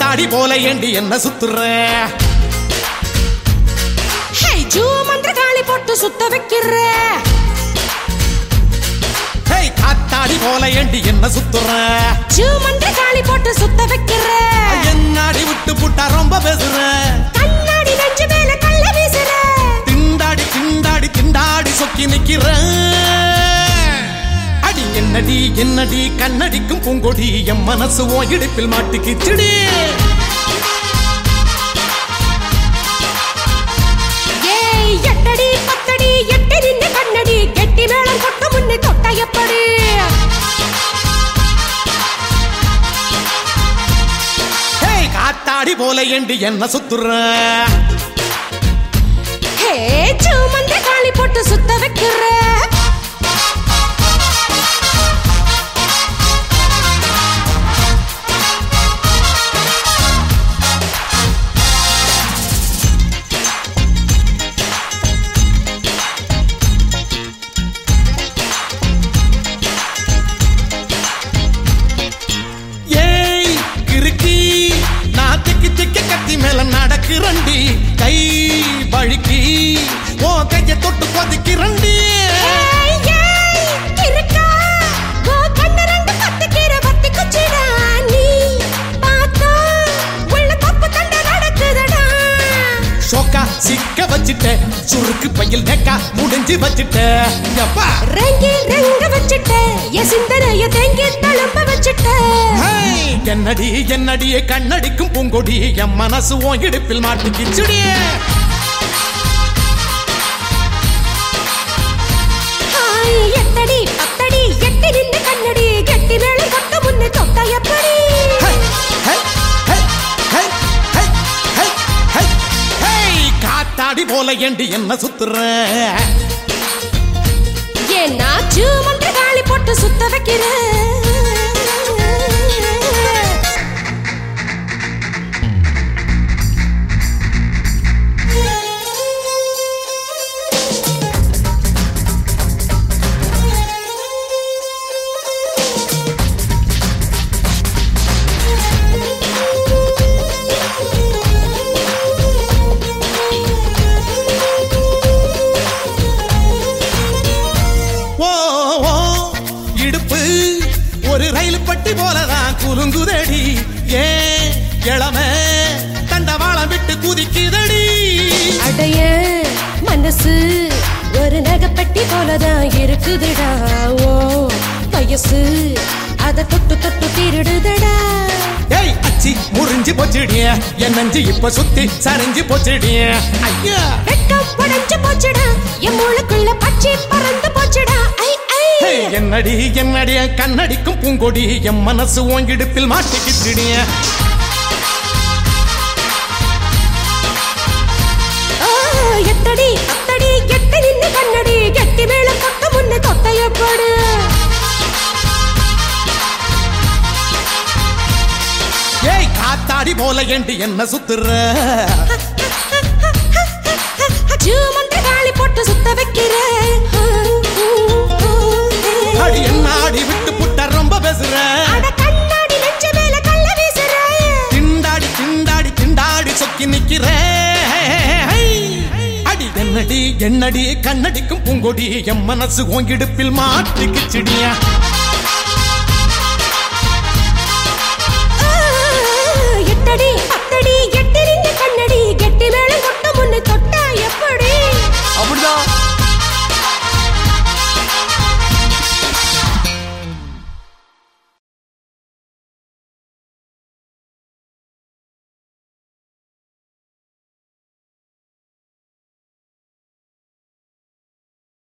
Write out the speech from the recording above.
காத்தாடி போல ஏண்டி என்ன சுத்துற ஹே ஜூ மந்திர காளி போட்டு சுத்த வைக்கிற ஹே காத்தாடி போல ஏண்டி என்ன சுத்துற ஜூ மந்திர காளி போட்டு சுத்த வைக்கிற என்னாடி விட்டு புட்டா ரொம்ப பேசுற கண்ணாடி நெஞ்சு மேல கள்ள வீசுற திண்டாடி திண்டாடி திண்டாடி சொக்கி நிக்கிற அடி என்னடி என்னடி கண்ணடிக்கும் பூங்கொடி என் மனசு ஓ இடுப்பில் மாட்டிக்கிச்சுடி ஏய் எட்டடி பத்தடி எட்டி நின்னு கண்ணடி கெட்டி மேளம் கொட்ட முன்னே தொட்ட எப்படி ஹே காத்தாடி போல ஏண்டி என்ன சுத்துற ஹே ஜூ மந்திர காளி போட்டு சுத்த வைக்கிற ஏய் கிறுக்கி நான் திக்கி திக்கி கத்தி மேல நடக்கிறண்டி கை வழுக்கி ஓ கைய தொட்டு கொதிக்கிறண்டி ஏய் ஏய் கிறுக்கா ஓ கண்ணு ரெண்டு பத்திக்கிற பத்தி குச்சிடா நீ பார்த்தா உள்ள தப்பு தண்ட நடக்குதடா ஷோக்கா சிக்க வச்சிட்ட சுருக்கு பையில் நெக்கா முடிஞ்சு வச்சிட்ட எப்பா ரெங்கி ரெங்க வச்சிட்ட என் சிந்தனைய தேங்கி தழும்ப வச்சிட்ட ஹேய், என்னடி என்னடி கண்ணடிக்கும் பூங்கொடி என் மனசு உன் இடுப்பில் மாட்டிக்கிச்சுடி ஹாய் எத்தடி பத்தடி எட்டி நின்னு கண்ணடி கெட்டி மேளம் கொட்ட முன்னே தொட்ட எப்படி ஹை, ஹை, ஹை, ஹை, ஹை, ஹை, ஹை, ஹை, காத்தாடி போல ஏண்டி என்ன சுத்துற ஏன்னா ஜூ மந்திர காளி போட்டு சுத்த வைக்கிற ஓ ஓ, இடுப்பு ஒரு ரயில் பட்டி போலதான் குலுங்குதடி ஏன் இளமை தண்டவாளம் விட்டு குதிக்குதடி அடைய மனசு ஒரு நகைப்பட்டி போலதான் இருக்குதுடா ஓ வயசு அத தொட்டு தொட்டு திருடுதடா ஏய் அச்சி முறிஞ்சு போச்சுடிய என் நெஞ்சு இப்ப சுத்தி சரிஞ்சு போச்சுடிய ஐயா வெட்கம் உடைஞ்சு போச்சுடா என் மூளைக்குள்ள பச்சை பறந்து போச்சுடா ஐ ஐ ஹே, என்னடி என்னடி கண்ணடிக்கும் பூங்கொடி என் மனசு உன் இடுப்பில் மாட்டிக்கிச்சுடிய ஆ, எத்தடி அத்தடி எட்டி நின்னு கண்ணடி கெட்டி மேல கொட்ட முன்ன தொட்டைய போடு ஏய் காத்தாடி போல ஏண்டி என்ன சுத்துற ஜூ மந்திர காளி போட்டு சுத்த வைக்கிற அடி என்ன ஆடி விட்டு புட்ட ரொம்ப பேசுற அட கண்ணாடி நெஞ்ச மேல கள்ள வீசுற திண்டாடி திண்டாடி திண்டாடி சொக்கி நிக்கிற அடி என்னடி என்னடி கண்ணடிக்கும் பூங்கொடி என் மனசு உன் இடுப்பில் மாட்டிக்குச்சுடியா